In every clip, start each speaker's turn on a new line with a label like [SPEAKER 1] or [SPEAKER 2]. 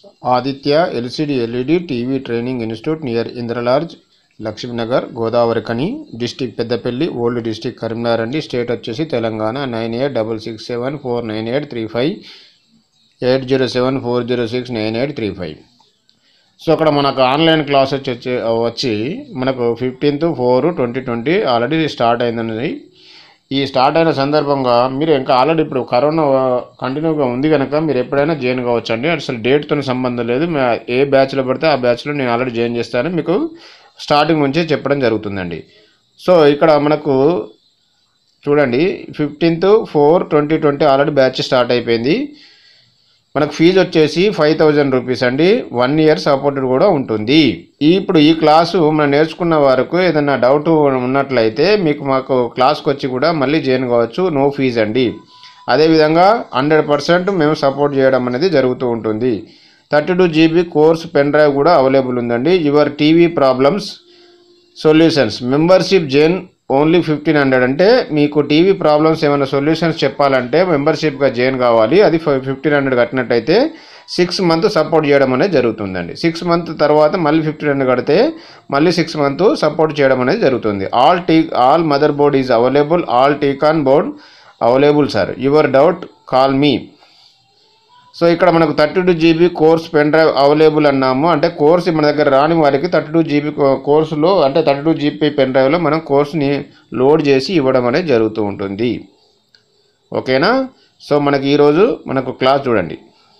[SPEAKER 1] Aditya LCD LED TV training institute near ఇంద్రలార్జ్ Lakshminagar Godavarikhani district Peddapalli old district Karimnagar అండి state వచ్చేసి Telangana nine eight double six seven four nine eight three five eight zero seven four zero six nine eight three five so అక్కడ మనకు online class వచ్చి వచ్చి వచ్చి మనకు fifteenth four twenty twenty already start అయిందన్నది ఈ స్టార్ట్ అయిన సందర్భంగా మీరు ఇంకా ఆల్రెడీ ఇప్పుడు కరోనా కంటిన్యూగా ఉంది కనుక మీరు ఎప్పుడైనా జాయిన్ కావచ్చు అండి అసలు డేట్తో సంబంధం లేదు మే- ఏ బ్యాచ్లో పడితే ఆ బ్యాచ్లో నేను ఆల్రెడీ జాయిన్ చేస్తాను మీకు స్టార్టింగ్ నుంచే చెప్పడం జరుగుతుందండి సో ఇక్కడ మనకు చూడండి fifteenth four twenty twenty already batch start అయిపోయింది మనకు ఫీజు వచ్చేసి ఫైవ్ థౌజండ్ రూపీస్ అండి వన్ ఇయర్ సపోర్టెడ్ కూడా ఉంటుంది ఈ- ఇప్పుడు ఈ క్లాసు మనం నేర్చుకున్న వరకు ఏదైనా డౌట్ ఉన్నట్లయితే మీకు మాకు క్లాస్కి వచ్చి కూడా మళ్ళీ జాయిన్ కావచ్చు నో ఫీజ్ అండి అదేవిధంగా హండ్రెడ్ పర్సెంట్ మేము సపోర్ట్ చేయడం అనేది జరుగుతూ ఉంటుంది thirty two GB course pen drive కూడా అవైలబుల్ ఉందండి your TV problems solutions membership join only fifteen hundred అంటే మీకు టీవీ ప్రాబ్లమ్స్ ఏమైనా సొల్యూషన్స్ చెప్పాలంటే మెంబర్షిప్గా జాయిన్ కావాలి అది ఫిఫ్టీన్ హండ్రెడ్ కట్టినట్టయితే సిక్స్ మంత్ సపోర్ట్ చేయడం అనేది జరుగుతుందండి సిక్స్ మంత్ తర్వాత మళ్ళీ ఫిఫ్టీన్ హండ్రెడ్ కడితే మళ్ళీ సిక్స్ మంత్ సపోర్ట్ చేయడం అనేది జరుగుతుంది all T all mother board is available all T con board available sir your doubt call me so ఇక్కడ మనకు thirty two GB course pen drive available అన్నాము అంటే కోర్స్ మన దగ్గర రాని వారికి థర్టీ టూ జీబీ కోర్సులో అంటే థర్టీ టూ జీబీ పెన్ డ్రైవ్లో మనం కోర్స్ని లోడ్ చేసి ఇవ్వడం అనేది జరుగుతూ ఉంటుంది ఓకేనా సో మనకి ఈరోజు మనకు క్లాస్ చూడండి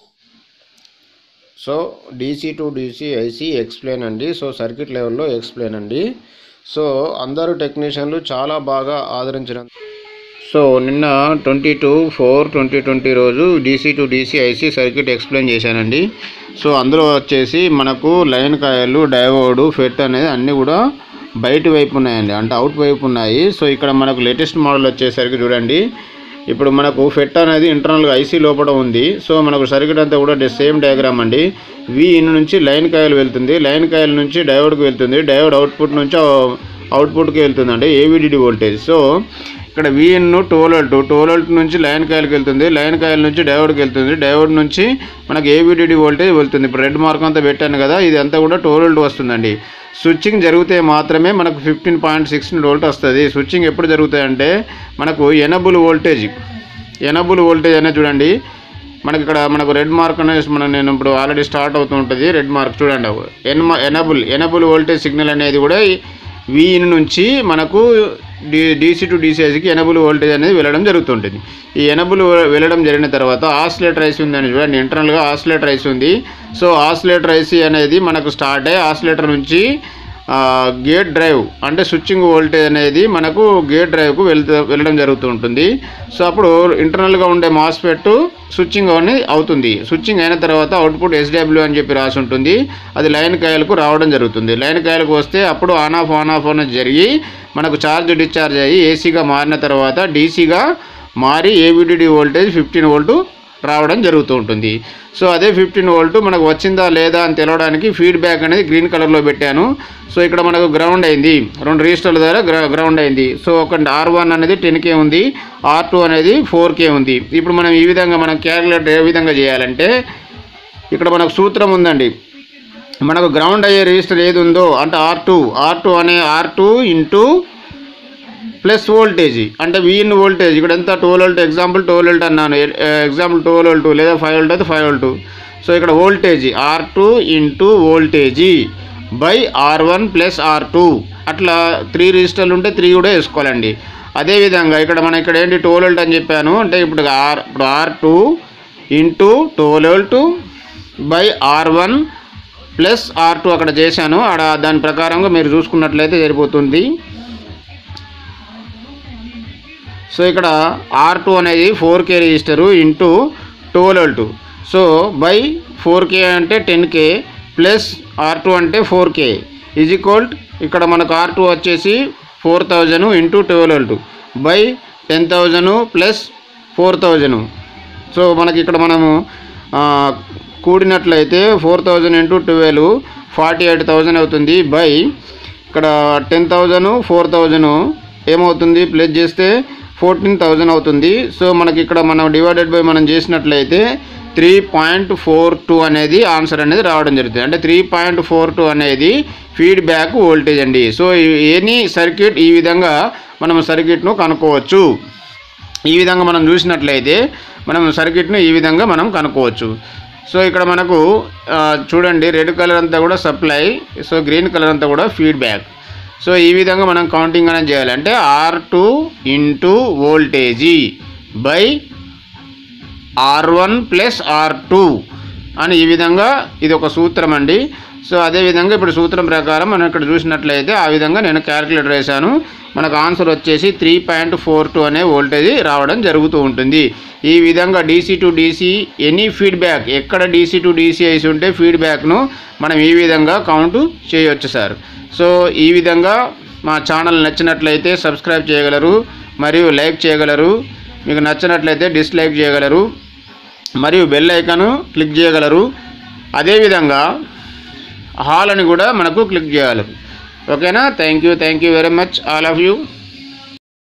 [SPEAKER 1] so DC to DC IC explain అండి సో సర్క్యూట్ లెవెల్లో ఎక్స్ప్లెయిన్ అండి సో అందరూ టెక్నీషియన్లు చాలా బాగా ఆదరించిన సో నిన్న twenty two four twenty twenty రోజు DC to DC IC circuit explain చేశానండి సో అందులో వచ్చేసి మనకు లైన్ కాయలు డైవోడు ఫెట్ అనేది అన్నీ కూడా బయట వైపు ఉన్నాయండి అంటే అవుట్ వైపు ఉన్నాయి సో ఇక్కడ మనకు లేటెస్ట్ మోడల్ వచ్చేసరికి చూడండి ఇప్పుడు మనకు ఫెట్ అనేది ఇంటర్నల్గా ఐసీ లోపల ఉంది సో మనకు సర్క్యూట్ అంతా కూడా సేమ్ డయాగ్రామ్ అండి వి ఇన్ నుంచి లైన్ కాయలు వెళ్తుంది లైన్ కాయల నుంచి డయోడ్కి వెళ్తుంది డయోడ్ అవుట్పుట్ నుంచి అవుట్పుట్కి వెళ్తుందండి ఏవిడిడి వోల్టేజ్ సో ఇక్కడ VIN twelve volt twelve volt నుంచి లైన్ కాయలకి వెళ్తుంది లైన్ కాయల నుంచి డయోడ్కి వెళ్తుంది డయోడ్ నుంచి మనకి ఏవిడిడి వోల్టేజ్ వెళ్తుంది ఇప్పుడు రెడ్ మార్క్ అంతా పెట్టాను కదా ఇది అంతా కూడా ట్వెల్వ్ వోల్ట్ వస్తుందండి స్విచ్చింగ్ జరిగితే మాత్రమే మనకు ఫిఫ్టీన్ పాయింట్ సిక్స్టీన్ వోల్ట్ వస్తుంది స్విచ్చింగ్ ఎప్పుడు జరుగుతాయంటే మనకు ఎనబుల్ వోల్టేజ్ ఎనబుల్ వోల్టేజ్ అనేది చూడండి మనకి ఇక్కడ మనకు రెడ్ మార్క్ అనేది మనం నేను ఇప్పుడు ఆల్రెడీ స్టార్ట్ అవుతూ ఉంటుంది రెడ్ మార్క్ చూడండి N enable enable voltage signal అనేది కూడా విఇన్ నుంచి మనకు డి డీసీ టు డీసీఐకి ఎనబుల్ వోల్టేజ్ అనేది వెళ్ళడం జరుగుతుంటుంది ఈ ఎనబుల్ వెళ్ళడం జరిగిన తర్వాత ఆసిలేటర్ ఐసీ ఉందని చూడండి ఇంటర్నల్గా ఆసిలేటర్ ఐసీ ఉంది సో ఆసిలేటర్ ఐసీ అనేది మనకు స్టార్ట్ అయ్యి ఆసిలేటర్ నుంచి ఆ, గేట్ డ్రైవ్ అంటే స్విచ్చింగ్ వోల్టేజ్ అనేది మనకు గేట్ డ్రైవ్కు వెళ్తూ వెళ్ళడం జరుగుతూ ఉంటుంది సో అప్పుడు ఇంటర్నల్గా ఉండే మాస్ఫెట్ స్విచ్చింగ్ అనేది అవుతుంది స్విచ్చింగ్ అయిన తర్వాత అవుట్పుట్ ఎస్డబ్ల్యూ అని చెప్పి రాసి ఉంటుంది అది లైన్ కాయలకు రావడం జరుగుతుంది లైన్ కాయలకు వస్తే అప్పుడు ఆన్ ఆఫ్ ఆన్ ఆఫ్ అనేది జరిగి మనకు ఛార్జ్ డిశ్చార్జ్ అయ్యి ఏసీగా మారిన తర్వాత డీసీగా మారి ఏవిడిడి వోల్టేజ్ ఫిఫ్టీన్ వోల్టు రావడం జరుగుతూ ఉంటుంది సో అదే ఫిఫ్టీన్ వోల్ట్ మనకు వచ్చిందా లేదా అని తెలవడానికి ఫీడ్బ్యాక్ అనేది గ్రీన్ కలర్లో పెట్టాను సో ఇక్కడ మనకు గ్రౌండ్ అయింది రెండు రిజిస్టర్ల ద్వారా గ్ర గ్రౌండ్ అయింది సో ఒక ఆర్ వన్ అనేది టెన్ కే ఉంది ఆర్ టూ అనేది ఫోర్ కే ఉంది ఇప్పుడు మనం ఈ విధంగా మనం క్యాలిక్యులేటర్ ఏ విధంగా చేయాలంటే ఇక్కడ మనకు సూత్రం ఉందండి మనకు గ్రౌండ్ అయ్యే రిజిస్టర్ ఏది ఉందో అంటే ఆర్ టూ ఆర్ టూ అనే R two into plus voltage అంటే వీన్ వోల్టేజ్ ఇక్కడ ఎంత twelve volt example twelve volt అన్నాను ఎగ్జాంపుల్ ట్వెల్వ్ వోల్ట్ లేదా ఫైవ్ వోల్ట్ అయితే ఫైవ్ వోల్ట్ సో ఇక్కడ voltage R two into voltage by R one plus R two అట్లా three రిజిస్టర్లు ఉంటే త్రీ కూడా వేసుకోవాలండి అదేవిధంగా ఇక్కడ మనం ఇక్కడ ఏంటి ట్వెల్వ్ వోల్ట్ అని చెప్పాను అంటే ఇప్పుడు ఆర్ ఇప్పుడు R two into twelve volt by R one plus R two అక్కడ చేశాను అక్కడ దాని ప్రకారంగా మీరు చూసుకున్నట్లయితే సరిపోతుంది సో ఇక్కడ ఆర్ టూ అనేది four K register into twelve two so by four K అంటే ten K plus R two అంటే ఫోర్ కే ఈజ్ ఈక్వల్ ఇక్కడ మనకు ఆర్ టూ వచ్చేసి four thousand into twelve two by ten thousand plus four thousand so మనకి ఇక్కడ మనము ఆ, కూడినట్లయితే four thousand into twelve forty eight thousand అవుతుంది బై ఇక్కడ టెన్ థౌజండ్ ఫోర్ థౌజండ్ ఏమవుతుంది ప్లస్ చేస్తే ఫోర్టీన్ థౌజండ్ అవుతుంది సో మనకి ఇక్కడ మనం డివైడెడ్ బై మనం చేసినట్లయితే త్రీ పాయింట్ ఫోర్ టూ అనేది ఆన్సర్ అనేది రావడం జరుగుతుంది అంటే త్రీ పాయింట్ ఫోర్ టూ అనేది ఫీడ్బ్యాక్ వోల్టేజ్ అండి సో ఎనీ సర్క్యూట్ ఈ విధంగా మనం సర్క్యూట్ను కనుక్కోవచ్చు ఈ విధంగా మనం చూసినట్లయితే మనం సర్క్యూట్ను ఈ విధంగా మనం కనుక్కోవచ్చు సో ఇక్కడ మనకు ఆ, చూడండి రెడ్ కలర్ అంతా కూడా సప్లై సో గ్రీన్ కలర్ అంతా కూడా ఫీడ్బ్యాక్ సో ఈ విధంగా మనం కౌంటింగ్ అనేది చేయాలి అంటే R two into voltage by R one plus R two అని ఈ విధంగా ఇది ఒక సూత్రం అండి సో అదేవిధంగా ఇప్పుడు సూత్రం ప్రకారం మనం ఇక్కడ చూసినట్లయితే ఆ విధంగా నేను క్యాలిక్యులేటర్ వేశాను మనకు ఆన్సర్ వచ్చేసి త్రీ పాయింట్ ఫోర్ టూ అనే వోల్టేజ్ రావడం జరుగుతూ ఉంటుంది ఈ విధంగా DC to DC any feedback ఎక్కడ డీసీ టు డీసీ వేసి ఉంటే ఫీడ్బ్యాక్ను మనం ఈ విధంగా కౌంట్ చేయొచ్చు సార్ సో ఈ విధంగా మా ఛానల్ నచ్చినట్లయితే సబ్స్క్రైబ్ చేయగలరు మరియు లైక్ చేయగలరు మీకు నచ్చినట్లయితే డిస్లైక్ చేయగలరు మరియు బెల్ ఐకాను క్లిక్ చేయగలరు అదేవిధంగా హాల్ అని కూడా మనకు క్లిక్ చేయగలరు ఓకేనా thank you thank you very much all of you